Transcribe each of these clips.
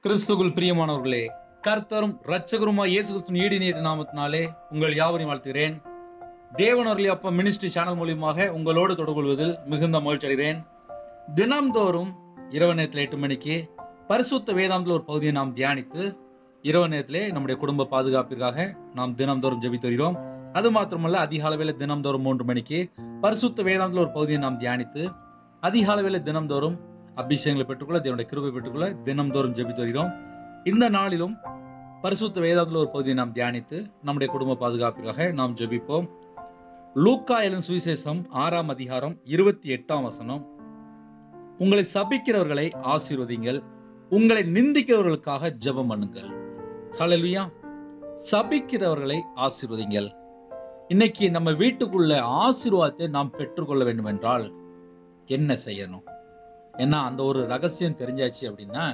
கிறிஸ்துக்குள் பிரியமானவர்களே கர்த்தரும் இரட்சகருமா இயேசு கிறிஸ்துவின் ஈடு நீட்டு நாமத்தினாலே உங்கள் யாவரையும் வாழ்த்துகிறேன் தேவனர்லி அப்பா மினிஸ்ட்ரி சேனல் மூலியமாக உங்களோடு தொடர்பு கொள்வதில் மிகுந்த மகிழ்ச்சி அடைகிறேன் தினம்தோறும் இரவு நேரத்தில் எட்டு மணிக்கு பரிசுத்த வேதாந்தில் ஒரு பகுதியை நாம் தியானித்து இரவு நேரத்திலே நம்முடைய குடும்ப பாதுகாப்பிற்காக நாம் தினம்தோறும் ஜெபித்து வருகிறோம் அது மாத்திரமல்ல அதிகாலவேளை தினம்தோறும் மூன்று மணிக்கு பரிசுத்த வேதாந்தில் ஒரு பகுதியை நாம் தியானித்து அதிகாலவேளை தினம்தோறும் அபிஷேகங்களை பெற்றுக்கொள்ள தேவனுடைய கிருபை பெற்றுக்கொள்ள தினம்தோறும் ஜெபித்து வருகிறோம் இந்த நாளிலும் பரிசுத்த வேதாந்தில் ஒரு பகுதியை நாம் தியானித்து நம்முடைய குடும்ப பாதுகாப்பிற்காக நாம் ஜெபிப்போம் லூக்கா எழும் சுவிசேஷம் ஆறாம் அதிகாரம் இருபத்தி எட்டாம் வசனம் உங்களை சபிக்கிறவர்களை ஆசீர்வதிங்கள் உங்களை நிந்திக்கிறவர்களுக்காக ஜெபம் பண்ணுங்கள் ஹalleluya சபிக்கிறவர்களை ஆசீர்வதிங்கள் இன்னைக்கு நம்ம வீட்டுக்குள்ள ஆசீர்வாதத்தை நாம் பெற்றுக்கொள்ள வேண்டும் என்றால் என்ன செய்யணும் ஏன்னா அந்த ஒரு ரகசியம் தெரிஞ்சாச்சு அப்படின்னா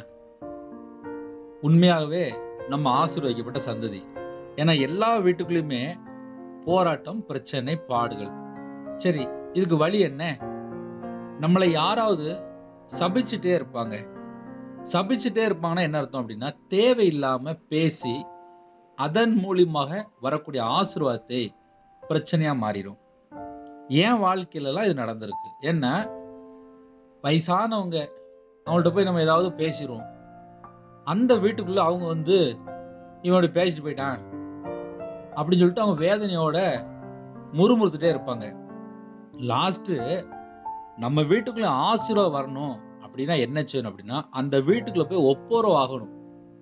உண்மையாகவே நம்ம ஆசீர்வதிக்கப்பட்ட சந்ததி ஏன்னா எல்லா வீட்டுக்குள்ளயுமே போராட்டம் பிரச்சனை பாடுகள் சரி இதுக்கு வழி என்ன நம்மளை யாராவது சபிச்சுட்டே இருப்பாங்க சபிச்சுட்டே இருப்பாங்கன்னா என்ன அர்த்தம் அப்படின்னா தேவையில்லாம பேசி அதன் மூலியமாக வரக்கூடிய ஆசீர்வாதத்தை பிரச்சனையா மாறிடும் என் வாழ்க்கையிலலாம் இது நடந்திருக்கு ஏன்னா வயசானவங்க அவங்கள்ட்ட போய் நம்ம ஏதாவது பேசிடுவோம் அந்த வீட்டுக்குள்ள அவங்க வந்து இவனோட பேசிட்டு போயிட்டான் அப்படின்னு சொல்லிட்டு அவங்க வேதனையோட முறுமுறுத்துட்டே இருப்பாங்க லாஸ்ட்டு நம்ம வீட்டுக்குள்ள ஆசீர்வாதம் வரணும் அப்படின்னா என்ன செய்யணும் அப்படின்னா அந்த வீட்டுக்குள்ள போய் ஒப்புரவு ஆகணும்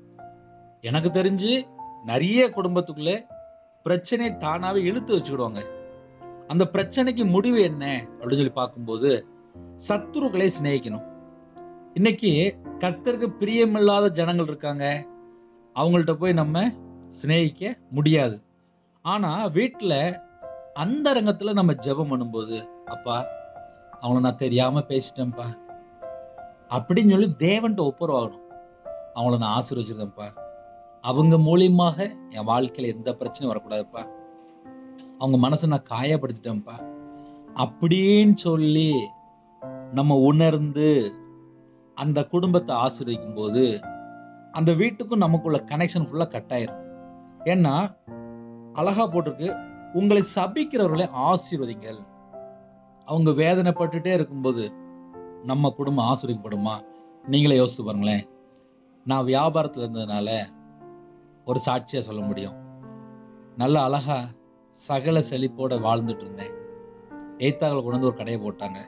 எனக்கு தெரிஞ்சு நிறைய குடும்பத்துக்குள்ளே பிரச்சனையை தானாவே இழுத்து வச்சுக்கிடுவாங்க அந்த பிரச்சனைக்கு முடிவு என்ன அப்படின்னு சொல்லி பார்க்கும்போது சத்துருக்களை சிநேகிக்கணும் இன்னைக்கு கர்த்தருக்கு பிரியமில்லாத ஜனங்கள் இருக்காங்க அவங்கள்ட்ட போய் நம்ம சிநேகிக்க முடியாது ஆனா வீட்டுல அந்த ரங்கத்துல நம்ம ஜெபம் பண்ணும்போது அப்பா அவங்கள நான் தெரியாம பேசிட்டேன்ப்பா அப்படின்னு சொல்லி தேவன்ட்ட ஒப்புரவாகணும் அவங்கள நான் ஆசீர்வச்சிருக்கேன்ப்பா அவங்க மூலியமாக என் வாழ்க்கையில எந்த பிரச்சனையும் வரக்கூடாதுப்பா அவங்க மனசை நான் காயப்படுத்திட்டேன்ப்பா அப்படின்னு சொல்லி நம்ம உணர்ந்து அந்த குடும்பத்தை ஆசீர்வதிக்கும் போது அந்த வீட்டுக்கும் நமக்குள்ள கனெக்ஷன் ஃபுல்லாக கட் ஆயிரும் ஏன்னா அழகா போட்டிருக்கு உங்களை சபிக்கிறவர்களை ஆசீர்வதிங்கள் அவங்க வேதனைப்பட்டுட்டே இருக்கும்போது நம்ம குடும்பம் ஆசீர்வதிக்கப்படுமா நீங்களே யோசித்து பாருங்களேன் நான் வியாபாரத்தில் இருந்ததுனால ஒரு சாட்சியாக சொல்ல முடியும் நல்ல அழகா சகல செழிப்போட வாழ்ந்துட்டு இருந்தேன் எய்த்தாக்களை கொண்டு வந்து ஒரு கடையை போட்டாங்க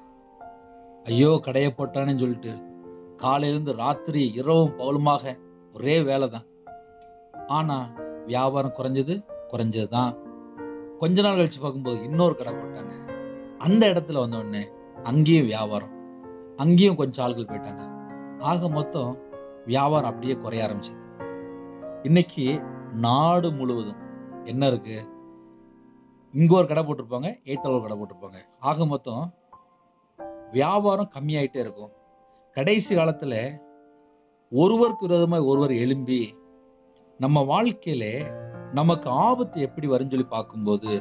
ஐயோ கடையை போட்டானேன்னு சொல்லிட்டு காலையிலேருந்து ராத்திரி இரவும் பகலுமாக ஒரே வேலை தான் ஆனால் வியாபாரம் குறைஞ்சது குறைஞ்சது தான் கொஞ்ச நாள் கழிச்சு பார்க்கும்போது இன்னொரு கடை போட்டாங்க அந்த இடத்துல வந்த உடனே அங்கேயும் வியாபாரம் அங்கேயும் கொஞ்சம் ஆட்கள் போயிட்டாங்க ஆக மொத்தம் வியாபாரம் அப்படியே குறைய ஆரம்பிச்சது இன்னைக்கு நாடு முழுவதும் என்ன இருக்கு இங்க ஒரு கடை போட்டிருப்பாங்க ஏத்தல ஒரு கடை போட்டிருப்பாங்க ஆக மொத்தம் வியாபாரம் கம்மியாயிட்டே இருக்கும் கடைசி காலத்துல ஒருவருக்கு விரோதமாக ஒருவர் எழும்பி நம்ம வாழ்க்கையில நமக்கு ஆபத்து எப்படி வரும்னு சொல்லி பார்க்கும்போது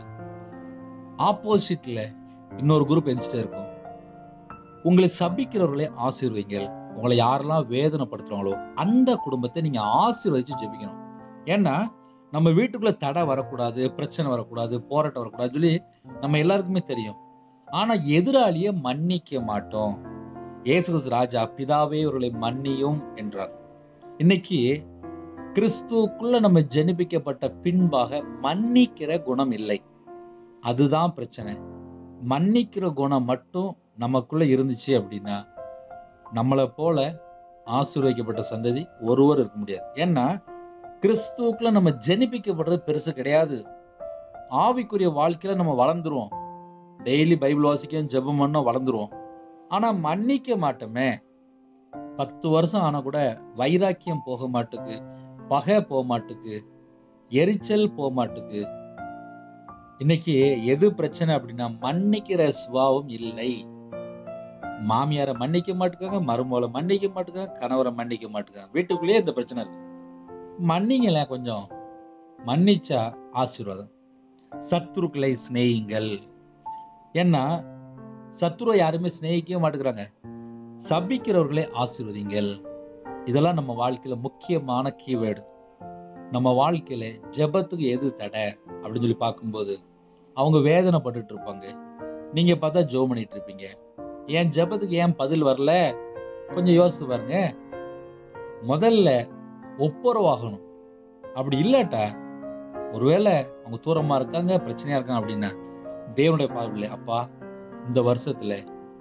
ஆப்போசிட்ல இன்னொரு குரூப் எந்திரிச்சிட்டே இருக்கும் உங்களை சபிக்கிறவர்களே ஆசீர்வைங்கள் உங்களை யாரெல்லாம் வேதனைப்படுத்துறாங்களோ அந்த குடும்பத்தை நீங்க ஆசீர்வதிச்சு ஜெபிக்கணும் ஏன்னா நம்ம வீட்டுக்குள்ள தடை வரக்கூடாது பிரச்சனை வரக்கூடாது போராட்டம் வரக்கூடாது சொல்லி நம்ம எல்லாருக்குமே தெரியும் ஆனா எதிராளியை மன்னிக்க மாட்டோம் இயேசு கிறிஸ்து ராஜா பிதாவே இவர்களை மன்னியும் என்றார் இன்னைக்கு கிறிஸ்துவுக்குள்ள நம்ம ஜெனிப்பிக்கப்பட்ட பின்பாக மன்னிக்கிற குணம் இல்லை அதுதான் பிரச்சனை மன்னிக்கிற குணம் மட்டும் நமக்குள்ள இருந்துச்சு அப்படின்னா நம்மளை போல ஆசீர்வதிக்கப்பட்ட சந்ததி ஒருவர் இருக்க முடியாது ஏன்னா கிறிஸ்துவுக்குள்ள நம்ம ஜெனிப்பிக்கப்படுறது பெருசு கிடையாது ஆவிக்குரிய வாழ்க்கையில நம்ம வளர்ந்துருவோம் டெய்லி பைபிள் வாசிக்க ஜெபம் பண்ண வளர்ந்துருவோம் ஆனா மன்னிக்க மாட்டோமே பத்து வருஷம் ஆனா கூட வைராக்கியம் போக மாட்டுக்கு பகை போக மாட்டுக்கு எரிச்சல் போக மாட்டுக்கு இன்னைக்கு எது பிரச்சனை அப்படின்னா மன்னிக்கிற சுபாவம் இல்லை மாமியாரை மன்னிக்க மாட்டுக்காங்க மருமகளை மன்னிக்க மாட்டுக்காங்க கணவரை மன்னிக்க மாட்டுக்காங்க வீட்டுக்குள்ளேயே இந்த பிரச்சனை இருக்கு மன்னிங்களேன் கொஞ்சம் மன்னிச்சா ஆசீர்வாதம் சத்துருக்களை சிநேகிங்கள் ஏன்னா சத்துருவை யாருமே சிநேகிக்கவே மாட்டேங்கிறாங்க சபிக்கிறவர்களை ஆசீர்வதிங்கள் இதெல்லாம் நம்ம வாழ்க்கையில முக்கியமான கீவேர்டு நம்ம வாழ்க்கையில ஜெபத்துக்கு எது தடை அப்படின்னு சொல்லி பார்க்கும்போது அவங்க வேதனைப்பட்டுட்டு இருப்பாங்க நீங்க பார்த்தா ஜோ பண்ணிட்டு இருப்பீங்க ஏன் ஜெபத்துக்கு ஏன் பதில் வரல கொஞ்சம் யோசித்து பாருங்க முதல்ல ஒப்புரவாகணும் அப்படி இல்லாட்டா ஒருவேளை அவங்க தூரமா இருக்காங்க பிரச்சனையா இருக்காங்க அப்படின்னா தேவனுடைய பார்வையில் அப்பா இந்த வருஷத்துல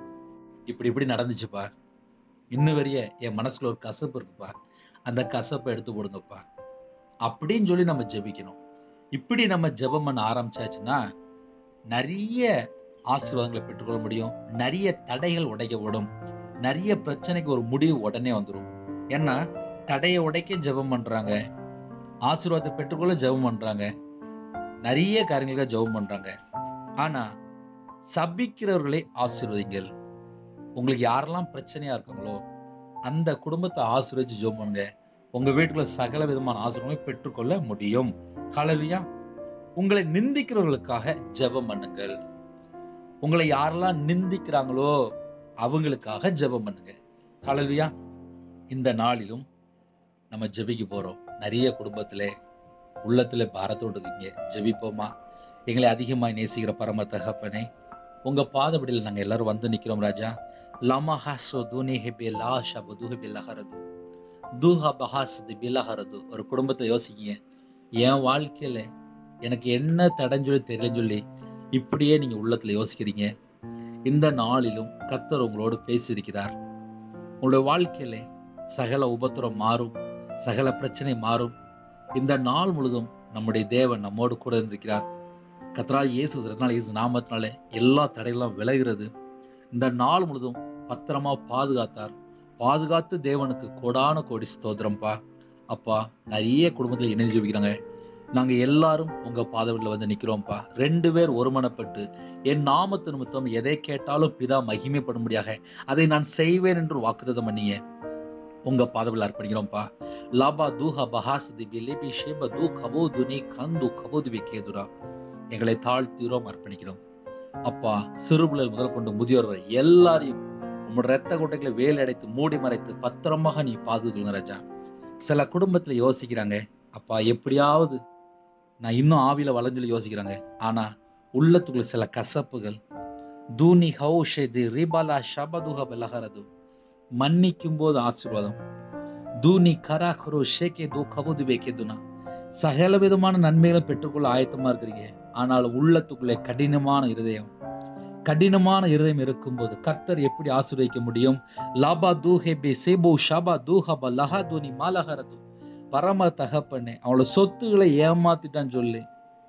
இப்படி இப்படி நடந்துச்சுப்பா இன்னும் வரைய என் மனசுல ஒரு கசப்பு இருக்குப்பா அந்த கசப்பை எடுத்து போடுங்கப்பா அப்படின்னு சொல்லி நம்ம ஜெபிக்கணும் இப்படி நம்ம ஜெபம் பண்ண ஆரம்பிச்சாச்சுன்னா நிறைய ஆசீர்வாதங்களை பெற்றுக்கொள்ள முடியும் நிறைய தடைகள் உடைக்கப்படும் நிறைய பிரச்சனைக்கு ஒரு முடிவு உடனே வந்துடும் ஏன்னா தடையை உடைக்க ஜெபம் பண்றாங்க ஆசீர்வாதத்தை பெற்றுக்கொள்ள ஜெபம் பண்றாங்க நிறைய காரியங்களுக்காக ஜெபம் பண்றாங்க ஆனா சபிக்கிறவர்களை ஆசீர்வதிங்கள் உங்களுக்கு யாரெல்லாம் பிரச்சனையா இருக்காங்களோ அந்த குடும்பத்தை ஆசீர்வதிச்சு ஜெபம் பண்ணுங்க உங்க வீட்டுக்குள்ள சகல விதமான ஆசீர்வாதங்களை பெற்றுக்கொள்ள முடியும் ஹalleluya உங்களை நிந்திக்கிறவர்களுக்காக ஜெபம் பண்ணுங்கள் உங்களை யாரெல்லாம் நிந்திக்கிறாங்களோ அவங்களுக்காக ஜெபம் பண்ணுங்க ஹalleluya இந்த நாளிலும் நம்ம ஜெபிக்க போறோம் நிறைய குடும்பத்திலே உள்ளத்துல பாரத்தோடு இருக்கீங்க ஜெபிப்போமா எங்களை அதிகமாய் நேசிக்கிற பரம தகப்பனே உங்க பாதபடியில் நாங்க எல்லாரும் வந்து நிக்கிறோம் ராஜா லமா ஹாசோ துனி ஹெபே லா ஷபு துஹபே லஹரது தூஹா பஹாசது பிலஹரது ஒரு குடும்பத்தை யோசிக்கீங்க என் வாழ்க்கையில எனக்கு என்ன தடைன்னு சொல்லி தெரியலன்னு சொல்லி இப்படியே நீங்க உள்ளத்துல யோசிக்கிறீங்க இந்த நாளிலும் கர்த்தர் உங்களோடு பேசியிருக்கிறார் உங்களுடைய வாழ்க்கையில சகல உபத்திரம் மாறும் சகல பிரச்சனை மாறும் இந்த நாள் முழுதும் நம்முடைய தேவன் நம்மோடு கூட இருந்திருக்கிறார் கத்ரா இயேசு ரத்னால இயேசு நாமத்தினால எல்லா தடைகளும் விலகிறது இந்த நாள் முழுதும் பத்திரமா பாதுகாத்தார் பாதுகாத்து தேவனுக்கு கோடான கோடி ஸ்தோத்திரம்ப்பா அப்பா நிறைய குடும்பத்தில் இணைஞ்சு ஜெபிக்கிறாங்க நாங்க எல்லாரும் உங்க பாதவியில் வந்து நிக்கிறோம்ப்பா ரெண்டு பேர் ஒருமனப்பட்டு என் நாமத்து நிமித்தம் எதை கேட்டாலும் பிதா மகிமைப்படும்படியாக அதை நான் செய்வேன் என்று வாக்குத்தத்தம் பண்ணீங்க உங்க பாதவில் அர்ப்பணிக்கிறோம்ப்பா லாபா தூஹா பஹாசதி பிலிபி ஷேப தூ கபோ துனி கந்து கபோதுவி கேதுரா எங்களை தாழ்த்திரோம் அர்ப்பணிக்கிறோம் அப்பா சிறுபிள்ளை முதல் கொண்டு முதியோர் வரை எல்லாரையும் உங்களோட ரத்த கொட்டைகளை வேலை அடைத்து மூடி மறைத்து பத்திரமாக நீ பாதுகாத்துங்க ராஜா சில குடும்பத்துல யோசிக்கிறாங்க அப்பா எப்படியாவது நான் இன்னும் ஆவியில வளைஞ்சு யோசிக்கிறாங்க ஆனா உள்ளத்துக்குள்ள சில கசப்புகள் தூனி ஹவுஷெது ரிபாலா ஷபதுஹ பலஹரது மன்னிக்கும் போது ஆசீர்வாதம் தூனி கராகரோ ஷேகே தூ கபுது வேகேதுனா சகல விதமான நன்மைகளை பெற்றுக்கொள்ள ஆயத்தமா இருக்கிறீங்க ஆனால் உள்ளத்துக்குள்ளே கடினமான இருதயம் கடினமான இருதயம் இருக்கும்போது கர்த்தர் எப்படி ஆசீர்வதிக்க முடியும் லாபா தூஹே பே சேபோ ஷபா தூஹபா லஹா தூனி மாலஹரது பரம தகப்பண்ணே அவளோட சொத்துக்களை ஏமாத்திட்டான்னு சொல்லி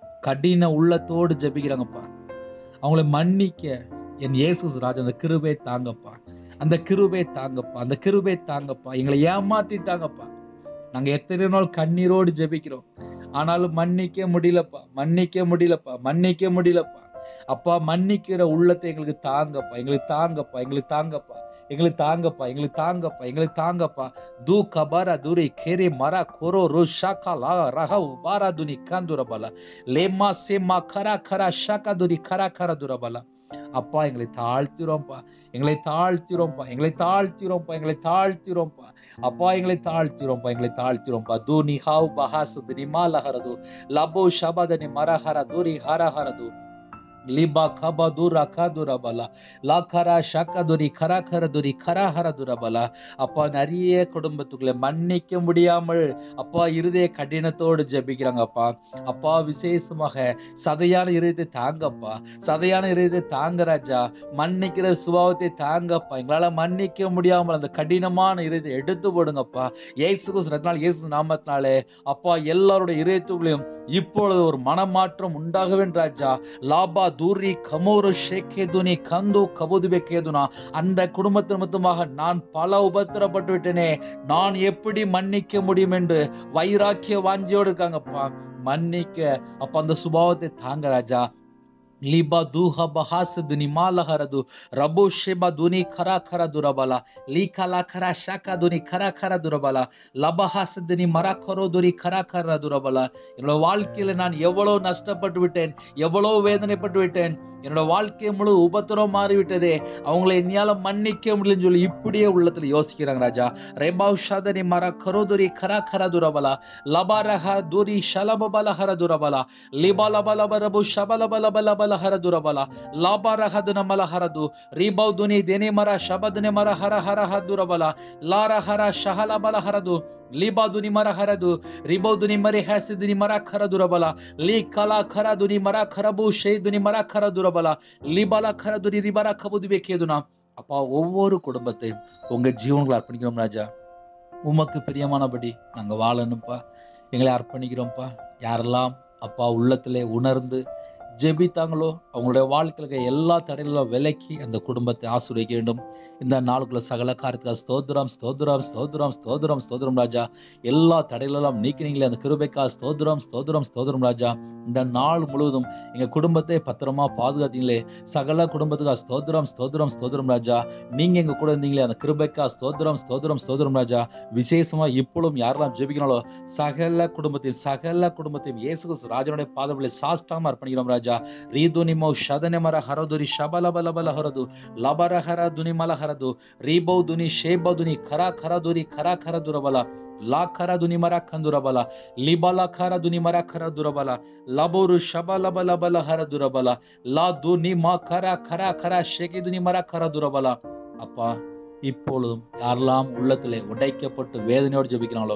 கடின உள்ளத்தோடு ஜெபிக்கிறாங்கப்பா அவங்கள மன்னிக்க என் இயேசு ராஜா அந்த கிருபை தாங்கப்பா அந்த கிருபை தாங்கப்பா அந்த கிருபை தாங்கப்பா எங்களை ஏமாத்திட்டாங்கப்பா நாங்க எத்தனை நாள் கண்ணீரோடு ஜெபிக்கிறோம் ஆனாலும் மன்னிக்க முடியலப்பா மன்னிக்க முடியலப்பா மன்னிக்க முடியலப்பா அப்பா மன்னிக்கிற உள்ளத்தை எங்களுக்கு தாங்கப்பா எங்களுக்கு தாங்கப்பா எங்களுக்கு தாங்கப்பா எங்களுக்கு தாங்கப்பா எங்களுக்கு தாங்கப்பா எங்களுக்கு தாங்கப்பா தூ கபாரா துரி கேரே மரா கொரோ ரு ஷாக்கா லா ரஹ பாரா துனி காந்துரபல லேமா சேமா கரா கரா ஷாக்கா துரி கரா கரா துரபல அப்பா எங்களை தாழ்த்திரோம்ப்பா எங்களை தாழ்த்திரோம்ப்பா எங்களை தாழ்த்திரோம்ப்பா எங்களை தாழ்த்திரோம்ப்பா அப்பா எங்களை தாழ்த்திரோம்ப்பா எங்களை தாழ்த்திரோம்ப்பா தூனி ஹாவ் பஹாசது நிமா லஹரது லபோ ஷபதனி மரஹர தூரி ஹரஹரது லிபா கபா தூரா காதுரா பலா லாக்கரா ஷக்கதுரி கராகரதுரி கராஹரதுர பலா அப்பா நிறைய குடும்பத்துக்குள்ள மன்னிக்க முடியாமல் அப்பா இருதய கடினத்தோடு ஜெபிக்கிறாங்கப்பா அப்பா விசேஷமாக சதையான இருதயத்தை தாங்கப்பா சதையான இருதயத்தை தாங்க ராஜா மன்னிக்கிற சுபாவத்தை தாங்கப்பா எங்களால மன்னிக்க முடியாமல் அந்த கடினமான இருதயத்தை எடுத்து போடுங்கப்பா இயேசு கிறிஸ்து இயேசு நாமத்தினாலே அப்பா எல்லாருடைய இருதயத்துக்குள்ளேயும் இப்பொழுது ஒரு மனமாற்றம் உண்டாகவேன் ராஜா லாபா தூரி கமோரு ஷேகேதுனி கந்து கபுதுபெக்கேதுனா அந்த குடும்பத்து நிமித்தமாக நான் பல உபத்திரப்பட்டு விட்டேனே நான் எப்படி மன்னிக்க முடியும் என்று வைராக்கிய வாஞ்சியோடு இருக்காங்கப்பா மன்னிக்க அப்ப அந்த சுபாவத்தை தாங்க ராஜா ಲಿಬಾ ದೂಹ ಬಹಾಸ ದುನಿ ಮಾಲಹರದು ರಬೋ ಶೆಬ ದುನಿ ಖರ ಖರ ದುರಬಲ ಲೀಕಲ ಖರ ಶಾಖ ದುನಿ ಖರ ಖர ದುರಬಲ லபஹாச துனி மரக்கரோ துரி கர கர துரபல என்னோட வாழ்க்கையில நான் எவ்வளவு நஷ்டப்பட்டு விட்டேன் எவ்வளவு வேதனைப்பட்டு விட்டேன் என்னோட வாழ்க்கை முழு உபத்திரம் மாறிவிட்டதே அவங்கள என்னால மன்னிக்க முடியலன்னு சொல்லி இப்படியே உள்ளத்துல யோசிக்கிறாங்க ராஜா ரெபாவ் ஷதனி மர கரோதுரி கர கர துரபல லபரஹ துரி ஷலபல ஹர துரபல லிபல பல பரபு ಶಬಲ ಬಲ ಬಲ ಬಲ ಹರದು ರಬಲ ಲಾಬರ ಹದುನ ಮಲ ಹರದು ರೀಬೌ ದುನಿ ದೆನೆ ಮರ ಶಬದನೆ ಮರ ಹರ ಹರ ಹದ್ದು ರಬಲ ಲಾರ ಹರ ಶಹಲ ಬಲ ಹರದು ಲಿಬಾ ದುನಿ ಮರ ಹರದು ರಿಬೌ ದುನಿ ಮರಿ ಹ್ಯಾಸಿ ದುನಿ ಮರ ಖರದು ರಬಲ ಲೀ ಕಲ ಖರ ದುನಿ ಮರ ಖರಬು ಶೇ ದುನಿ மர ಖರದು ரபல லிபல ಖರದುನಿ ரிபர கபுது பேக்கியதுனா அப்பா ஒவ்வொரு குடும்பத்தையும் உங்க ஜீவன்களை அர்ப்பணிக்கிறோம் ராஜா உமக்கு பிரியமானபடி நாங்க வாழணும்ப்பா எங்களை அர்ப்பணிக்கிறோம்ப்பா யாரெல்லாம் அப்பா உள்ளத்திலே உணர்ந்து ஜெபித்தாங்களோ அவங்களுடைய வாழ்க்கையில் இருக்க எல்லா தடைகளும் விலக்கி அந்த குடும்பத்தை ஆசீர்வதிக்க வேண்டும் இந்த நாளுக்குள்ள சகல காரியத்தில் ஸ்தோத்திரம் ஸ்தோத்திரம் ஸ்தோத்திரம் ஸ்தோத்திரம் ஸ்தோத்திரம் ராஜா எல்லா தடைகளெல்லாம் நீக்கினீங்களே அந்த கிருபைக்கா ஸ்தோத்திரம் ஸ்தோத்திரம் ஸ்தோத்திரம் ராஜா இந்த நாள் முழுவதும் எங்கள் குடும்பத்தை பத்திரமா பாதுகாத்தீங்களே சகல குடும்பத்துக்கா ஸ்தோத்திரம் ஸ்தோத்திரம் ஸ்தோத்திரம் ராஜா நீங்கள் எங்கள் கூட இருந்தீங்களே அந்த கிருபைக்கா ஸ்தோத்திரம் ஸ்தோத்திரம் ஸ்தோத்திரம் ராஜா விசேஷமாக இப்பொழுதும் யாரெல்லாம் ஜெபிக்கிறாங்களோ சகல குடும்பத்தையும் சகல குடும்பத்தையும் இயேசு கிறிஸ்து ராஜனுடைய பாதங்களை சாஷ்டாம அர்ப்பணிக்கிறோம் ராஜா ರೀದುನಿಮೌ ಶದನೆ ಮರ ಹರದುರಿ ಶಬಲ ಬಲ ಬಲ ಹರದು ಲಬರ ಹರ ದುನಿ ಮಲ ಹರದು ರೀಬೌ ದುನಿ ಶೇಬ ದುನಿ ಖರ ಖರ ದುರಿ ಖರ ಖರ ದುರಬಲ ಲಾ ಖರ ದುನಿ ಮರ ಖಂದುರಬಲ ಲಿಬಲ ಖರ ದುನಿ ಮರ ಖರ ದುರಬಲ ಲಬೋರು ಶಬಲ ಬಲ ಬಲ ಹರ ದುರಬಲ ಲಾ ದುನಿ ಮ ಖರ ಖರ ಖರ ಶೆகಿ ದುನಿ மர கர துரபல அப்பா இப்பொழுதும் யாரெல்லாம் உள்ளத்திலே உடைக்கப்பட்டு வேதனையோடு ஜெபிக்கிறாங்களோ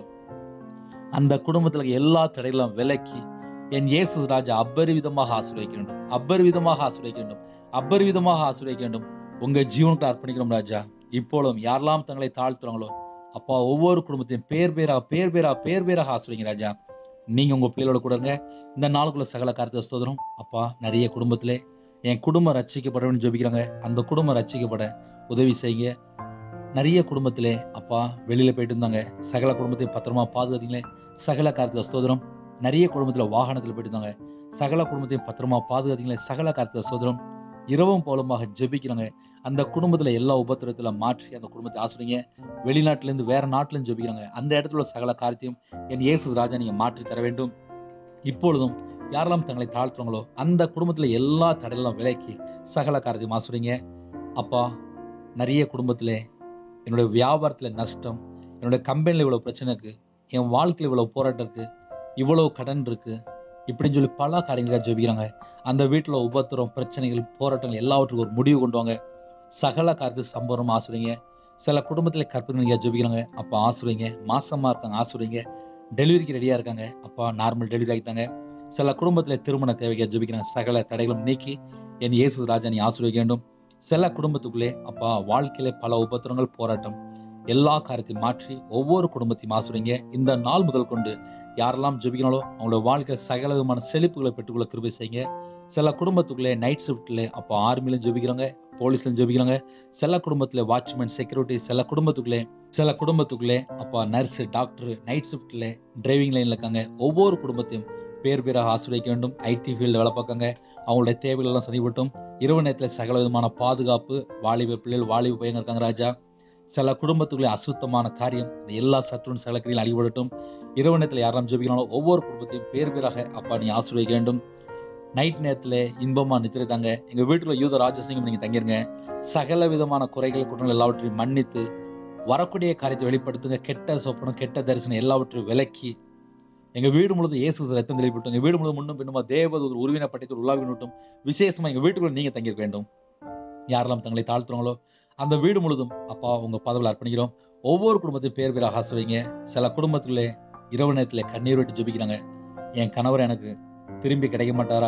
அந்த குடும்பத்துல எல்லா தடைகளும் விலக்கி என் இயேசு ராஜா அபரிவிதமாக ஆசீர்வதிக்க வேண்டும் அபரிவிதமாக ஆசீர்வதிக்க வேண்டும் அபரிவிதமாக ஆசீர்வதிக்க வேண்டும் உங்க ஜீவனுக்கு அர்ப்பணிக்கிறோம் ராஜா இப்பொழுதும் யாரெல்லாம் தங்களை தாழ்த்துறாங்களோ அப்பா ஒவ்வொரு குடும்பத்தையும் பேர் பேரா பேர் பேரா பேர் பேராக ஆசீர்வதிங்க ராஜா நீங்க உங்க பிள்ளைகளோட கூட இருங்க இந்த நாளுக்குள்ள சகல காரியத்தை ஸ்தோத்திரம் அப்பா நிறைய குடும்பத்திலே என் குடும்பம் ரட்சிக்கப்பட வேண்டும் ஜெபிக்கிறாங்க அந்த குடும்பம் ரட்சிக்கப்பட உதவி செய்யுங்க நிறைய குடும்பத்திலே அப்பா வெளியில போயிட்டு இருந்தாங்க சகல குடும்பத்தையும் பத்திரமா பாதுகாத்தீங்களே சகல காரியத்தில் ஸ்தோத்திரம் நிறைய குடும்பத்தில் வாகனத்தில் போயிட்டு இருந்தாங்க சகல குடும்பத்தையும் பத்திரமா பாதுகாத்தீங்களே சகல காரியத்தில் சோதரம் இரவும் போலமாக ஜெபிக்கிறாங்க அந்த குடும்பத்தில் எல்லா உபத்திரத்தில் மாற்றி அந்த குடும்பத்தை ஆசிரியங்க வெளிநாட்டிலேருந்து வேற நாட்டிலேருந்து ஜெபிக்கிறாங்க அந்த இடத்துல உள்ள சகல காரியத்தையும் என் இயேசு ராஜா நீங்கள் மாற்றி தர வேண்டும் இப்பொழுதும் யாரெல்லாம் தங்களை தாழ்த்துறாங்களோ அந்த குடும்பத்தில் எல்லா தடையெல்லாம் விலக்கி சகல காரியத்தையும் ஆசிரியங்க அப்பா நிறைய குடும்பத்தில் என்னுடைய வியாபாரத்தில் நஷ்டம் என்னுடைய கம்பெனியில் இவ்வளோ பிரச்சனை இருக்குது என் வாழ்க்கையில் இவ்வளோ போராட்டம் இருக்குது இவ்வளோ கடன் இருக்கு இப்படின்னு சொல்லி பல காரியங்களாக ஜெபிக்கிறாங்க அந்த வீட்டில் உபத்திரம் பிரச்சனைகள் போராட்டங்கள் எல்லாவற்றுக்கும் ஒரு முடிவு கொண்டு வாங்க சகல காரியத்தை சம்பவம் ஆசுறீங்க சில குடும்பத்தில் கற்பனையாக ஜெபிக்கிறாங்க அப்போ ஆசுறீங்க மாசமாக இருக்காங்க ஆசுறீங்க டெலிவரிக்கு ரெடியாக இருக்காங்க அப்பா நார்மல் டெலிவரி ஆகிட்டாங்க சில குடும்பத்தில் திருமண தேவையாக ஜெபிக்கிறாங்க சகல தடைகளும் நீக்கி என் இயேசு ராஜா நீ ஆசிர்வதிக்க வேண்டும் சில குடும்பத்துக்குள்ளே அப்பா வாழ்க்கையில பல உபத்திரங்கள் போராட்டம் எல்லா காரியத்தையும் மாற்றி ஒவ்வொரு குடும்பத்தையும் ஆசுறீங்க இந்த நாள் முதல் கொண்டு யாரெல்லாம் ஜெபிக்கிறாங்களோ அவங்களோட வாழ்க்கை சகல விதமான செழிப்புகளை பெற்றுக்கொள்ள கிருபை செய்யுங்க சில குடும்பத்துக்குள்ளே நைட் ஷிஃப்ட்ல அப்போ ஆர்மிலையும் ஜெபிக்கிறாங்க போலீஸ்லையும் ஜெபிக்கிறாங்க சில குடும்பத்தில் வாட்ச்மேன் செக்யூரிட்டி சில குடும்பத்துக்குள்ளே சில குடும்பத்துக்குள்ளே அப்பா நர்ஸ் டாக்டர் நைட் ஷிஃப்ட்ல டிரைவிங் லைன்ல இருக்காங்க ஒவ்வொரு குடும்பத்தையும் பேர் பேராக ஆசிரியக்க வேண்டும் ஐடி ஃபீல்டு வேலை பார்க்காங்க அவங்களுடைய தேவைகள் எல்லாம் சதிப்பட்டும் இரவு நேரத்தில் சகல விதமான பாதுகாப்பு வாலிப பிள்ளைகள் வாலிப பையங்க இருக்காங்க ராஜா சில குடும்பத்துக்குள்ளே அசுத்தமான காரியம் இந்த எல்லா சத்துருன் சில கிரியில் அடிபடட்டும் இரவு நேரத்தில் யாரெல்லாம் ஜெபிக்கிறாங்களோ ஒவ்வொரு குடும்பத்தையும் பேர் பேராக அப்பா நீ ஆசீர்வதிக்க வேண்டும் நைட் நேரத்தில் இன்பமா நித்திரை தாங்க எங்கள் வீட்டில் யூத ராஜசிங்கம் நீங்கள் தங்கிருங்க சகல விதமான குறைகள் குற்றங்கள் எல்லாவற்றையும் மன்னித்து வரக்கூடிய காரியத்தை வெளிப்படுத்துங்க கெட்ட சொப்பனம் கெட்ட தரிசனம் எல்லாவற்றையும் விலக்கி எங்கள் வீடு முழுவதும் இயேசு ரத்தம் தெளிவிட்டும் எங்கள் வீடு முழுவதும் முன்னும் பின்னுமா தேவதூர் உருவின பட்டத்தில் உலாவினுட்டும் விசேஷமாக எங்கள் வீட்டுக்குள்ள நீங்கள் தங்கியிருக்க வேண்டும் யாரெல்லாம் தங்களை தாழ்த்துறாங்களோ அந்த வீடு முழுதும் அப்பா உங்கள் பதவியில் அர்ப்பணிக்கிறோம் ஒவ்வொரு குடும்பத்தையும் பேர் பேராக ஆசிர்வதிங்க சில குடும்பத்துக்குள்ளே இரவு நேரத்தில் கண்ணீர் விட்டு ஜெபிக்கிறாங்க என் கணவர் எனக்கு திரும்பி கிடைக்க மாட்டாரா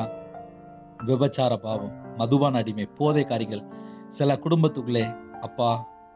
விபச்சார பாவம் மதுபான அடிமை போதை காரியங்கள் சில குடும்பத்துக்குள்ளே அப்பா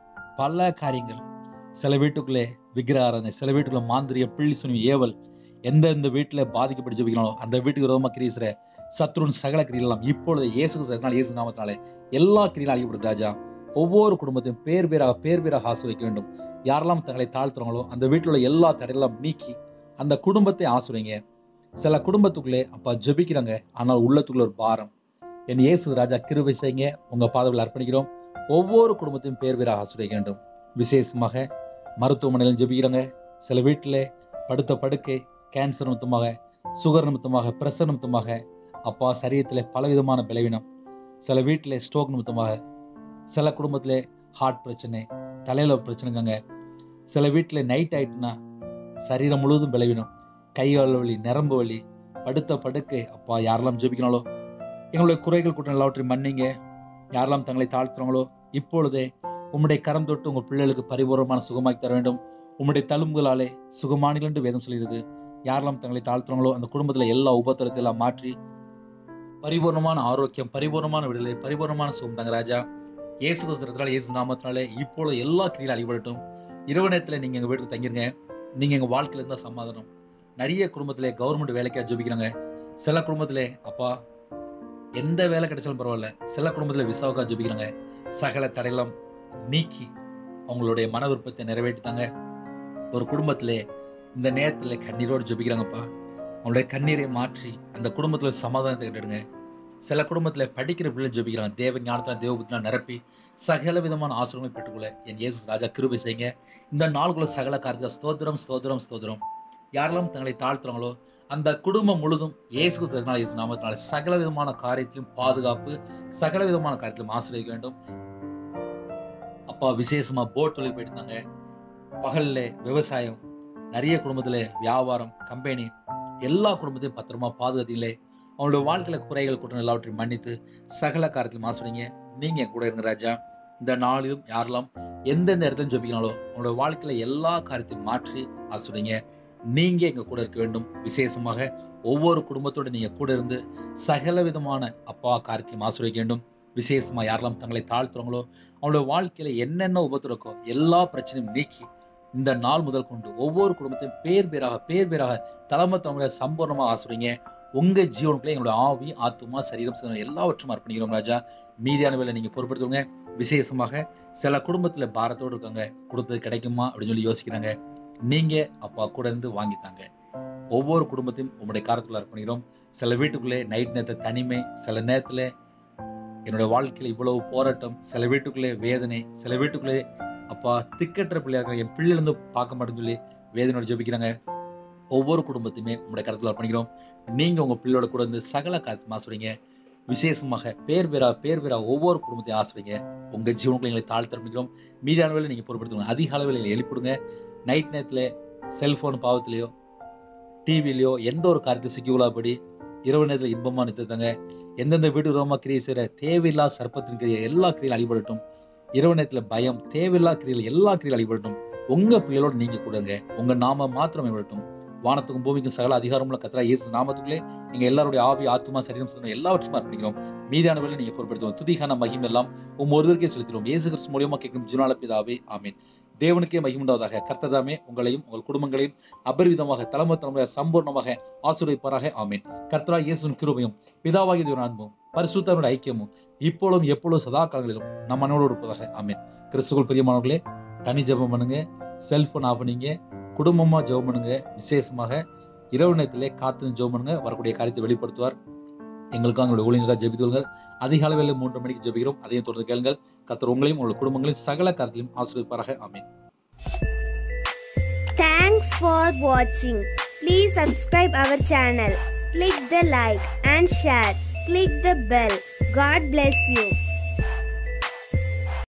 பல காரியங்கள் சில வீட்டுக்குள்ளே விக்கிரகாரனை சில வீட்டுக்குள்ள மாந்திரியம் பிள்ளி சுனி ஏவல் எந்தெந்த வீட்டில் பாதிக்கப்பட்டு ஜெபிக்கிறாங்களோ அந்த வீட்டுக்கு ரோம கிரீசுற சத்ருன் சகல கிரியெல்லாம் இப்பொழுது இயேசு கிறிஸ்துவினால் இயேசு நாமத்தினாலே எல்லா கிரியிலும் அழிக்கப்படுது ராஜா ஒவ்வொரு குடும்பத்தையும் பேர் பேராக பேர் பேராக ஆசிரியக்க வேண்டும் யாரெல்லாம் தங்களை தாழ்த்துறாங்களோ அந்த வீட்டில் உள்ள எல்லா தடையெல்லாம் நீக்கி அந்த குடும்பத்தை ஆசிரியங்க சில குடும்பத்துக்குள்ளே அப்பா ஜெபிக்கிறாங்க ஆனால் உள்ளத்துக்குள்ள ஒரு பாரம் என் இயேசு ராஜா கிருபை செய்யுங்க உங்க பாதவில் அர்ப்பணிக்கிறோம் ஒவ்வொரு குடும்பத்தையும் பேர் பேராக ஆசிரியை வேண்டும் விசேஷமாக மருத்துவமனையில் ஜெபிக்கிறோங்க சில வீட்டில் படுத்த படுக்கை கேன்சர் நிமித்தமாக சுகர் நிமித்தமாக பிரஷர் நிமித்தமாக அப்பா சரீரத்தில் பலவிதமான பலவீனம் சில வீட்டில் ஸ்ட்ரோக் நிமித்தமாக சில குடும்பத்தில் ஹார்ட் பிரச்சனை தலையில் பிரச்சனைங்க சில வீட்டில் நைட் ஆயிட்டுனா சரீரம் முழுவதும் பலவீனம் கை கால் வலி நரம்பு வலி படுத்த படுக்கை அப்பா யாரெல்லாம் ஜெபிக்கணாலோ எங்களுடைய குறைகள் கூட்டம் எல்லாவற்றையும் மன்னிங்க யாரெல்லாம் தங்களை தாழ்த்துறாங்களோ இப்பொழுதே உம்முடைய கரம் தொட்டு உங்கள் பிள்ளைகளுக்கு பரிபூர்ணமான சுகமாக்கி தர வேண்டும் உம்முடைய தழும்புகளாலே சுகமானிகள் என்று வேதம் சொல்கிறது யாரெல்லாம் தங்களை தாழ்த்துறாங்களோ அந்த குடும்பத்தில் எல்லா உபத்திரத்தை எல்லாம் மாற்றி பரிபூர்ணமான ஆரோக்கியம் பரிபூர்ணமான விடுதலை பரிபூர்ணமான சுகம் தாங்க ராஜா இயேசு கிறிஸ்துவத்தினால இயேசு நாமத்தினாலே இப்பொழுது எல்லா கிரியிலும் அழிபடட்டும் இரவு நேரத்தில் நீங்கள் எங்கள் வீட்டுக்கு தங்கிருங்க நீங்கள் எங்கள் வாழ்க்கையில் இருந்தால் சமாதானம் நிறைய குடும்பத்திலே கவர்மெண்ட் வேலைக்காக ஜெபிக்கிறாங்க சில குடும்பத்திலே அப்பா எந்த வேலை கிடைச்சாலும் பரவாயில்ல சில குடும்பத்தில் விசாவுக்காக ஜெபிக்கிறாங்க சகல தடையெல்லாம் நீக்கி அவங்களுடைய மன விருப்பத்தை நிறைவேற்றித்தாங்க ஒரு குடும்பத்திலே இந்த நேரத்தில் கண்ணீரோடு ஜெபிக்கிறாங்கப்பா அவங்களுடைய கண்ணீரை மாற்றி அந்த குடும்பத்தில் சமாதானத்தை கேட்டுடுங்க சில குடும்பத்தில் படிக்கிற பிள்ளை ஜெபிக்கிறாங்க தேவ ஞானத்தில் தேவபுத்தினால் நிரப்பி சகல விதமான ஆசிரியங்களை பெற்றுக்கொள்ள என் இயேசு ராஜா கிருபை செய்யுங்க இந்த நாளுக்குள்ள சகல காரியத்தில் ஸ்தோத்திரம் ஸ்தோத்திரம் ஸ்தோத்திரம் யாரெல்லாம் தங்களை தாழ்த்துறாங்களோ அந்த குடும்பம் முழுதும் இயேசு கிறிஸ்துவினால் இயேசு நாமத்தினால சகல விதமான காரியத்திலும் பாதுகாப்பு சகல விதமான காரியத்திலும் ஆசிரியக்க வேண்டும் அப்பா விசேஷமா போட் தொழில் போயிட்டு இருந்தாங்க பகல்ல விவசாயம் நிறைய குடும்பத்துல வியாபாரம் கம்பெனி எல்லா குடும்பத்தையும் பத்திரமா பாதுகாத்தீங்களே அவங்களோட வாழ்க்கையில குறைகள் குற்றம் எல்லாவற்றையும் மன்னித்து சகல காரியத்திலும் ஆசிரியங்க நீங்க என் கூட இருங்க ராஜா இந்த நாளிலும் யாரெல்லாம் எந்தெந்த இடத்துல ஜெபிக்கனாலோ அவங்களோட வாழ்க்கையில எல்லா காரியத்தையும் மாற்றி ஆசிரியங்க நீங்க எங்க கூட இருக்க வேண்டும் விசேஷமாக ஒவ்வொரு குடும்பத்தோட நீங்க கூட இருந்து சகல விதமான அப்பா காரியத்தையும் ஆசிரியக்க வேண்டும் விசேஷமா யாரெல்லாம் தங்களை தாழ்த்துறாங்களோ அவங்களோட வாழ்க்கையில என்னென்ன உபத்திரக்கோ எல்லா பிரச்சனையும் நீக்கி இந்த நாள் முதல் கொண்டு ஒவ்வொரு குடும்பத்தையும் பேர் பேராக பேர் பேராக தலைமை தலைமுறை சம்பூர்ணமா ஆசிரியங்க உங்க ஜீவனுக்குள்ளே எங்களோட ஆவி ஆத்துமா சரீரம் சிந்தனை எல்லாவற்றும் அர்ப்பணிக்கிறோம் ராஜா மீதியான வேலை நீங்க பொறுப்படுத்துவங்க விசேஷமாக சில குடும்பத்துல பாரத்தோடு இருக்காங்க கொடுத்தது கிடைக்குமா அப்படின்னு சொல்லி யோசிக்கிறாங்க நீங்க அப்பா கூட இருந்து வாங்கித்தாங்க ஒவ்வொரு குடும்பத்தையும் உங்களுடைய காரத்துல அர்ப்பணிக்கிறோம் சில வீட்டுக்குள்ளே நைட் நேரத்தில் தனிமை சில நேரத்துல என்னோட வாழ்க்கையில இவ்வளவு போராட்டம் சில வீட்டுக்குள்ளே வேதனை சில வீட்டுக்குள்ளே அப்பா திக்கற்ற பிள்ளையா இருக்காங்க என் பிள்ளைல இருந்து பார்க்க மாட்டேன்னு சொல்லி வேதனையோட ஜெபிக்கிறாங்க ஒவ்வொரு குடும்பத்தையுமே உங்களுடைய கருத்துல அர்ப்பணிக்கிறோம் நீங்க உங்க பிள்ளையோட கூட இருந்து சகல காரியத்தையும் ஆசிரியங்க விசேஷமாக பேர் பேரா பேர் பேரா ஒவ்வொரு குடும்பத்தையும் ஆசிரியங்க உங்க ஜீவனுக்குள்ள எங்களை தாழ்த்து அர்ப்பணிக்கிறோம் மீதியான வேலை நீங்க பொறுப்படுத்துங்க அதிக அளவில் எங்களை எழுப்பிடுங்க நைட் நேரத்துல செல்போன் பாவத்திலேயோ டிவிலையோ எந்த ஒரு காரியத்தை சிக்கிக்கொள்ளாதபடி இரவு நேரத்தில் இன்பமா நிறுத்தாங்க எந்தெந்த வீட்டு ரோமா கிரியை செய்கிற தேவையில்லா சர்ப்பத்தின் கிரியை எல்லா கிரியும் அழிபடட்டும் இரவு நேரத்தில் பயம் தேவையில்லா கிரியில் எல்லா கிரியும் அழிபடட்டும் உங்க பிள்ளைகளோட நீங்க கூடங்க உங்க நாம மாத்திரம் விடட்டும் வானத்துக்கும் பூமிக்கும் சகல அதிகாரமுள்ள கத்தரா இயேசு நாமத்துக்குள்ளே நீங்க எல்லாருடைய ஆவி ஆத்துமா சரீரம் சிந்தனை எல்லாவற்றும் அர்ப்பணிக்கிறோம் மீதான வேலை நீங்க பொறுப்படுத்துவோம் துதிகான மகிம் எல்லாம் உம் ஒருவருக்கே செலுத்திடுவோம் இயேசு கிறிஸ்து மூலியமா கேட்கும் ஜுனால பிதாவே ஆமீன் தேவனுக்கே மகிமுண்டாவதாக கர்த்ததாமே உங்களையும் உங்கள் குடும்பங்களையும் அபரிவிதமாக தலைமை தலைமுறை சம்பூர்ணமாக ஆசிரியப்பாராக ஆமீன் கர்த்தரா இயேசுவின் கிருபையும் பிதாவாகிய தேவன் அன்பும் பரிசுத்தனுடைய ஐக்கியமும் இப்பொழுதும் எப்பொழுதும் சதா காலங்களிலும் நம்ம மனோடு இருப்பதாக ஆமீன் கிறிஸ்துக்குள் பிரியமானவர்களே தனி ஜெபம் பண்ணுங்க செல்போன் ஆஃப் பண்ணீங்க குடும்பமா ஜெபம் பண்ணுங்க விசேஷமாக இரவு நேரத்திலே காத்து ஜெபம் பண்ணுங்க வரக்கூடிய காரியத்தை வெளிப்படுத்துவார் எங்களுக்காக எங்களுடைய ஊழியர்களுக்காக ஜெபித்துள்கள் அதிக அளவில் மூன்று மணிக்கு ஜெபிக்கிறோம் அதையும் தொடர்ந்து கேளுங்கள் கத்தர் உங்களையும் உங்கள் குடும்பங்களையும் சகல காரியத்திலும் ஆசிரியப்பாராக ஆமீன் Thanks for watching. Please subscribe our channel. Click the like and share. Click the bell. God bless you.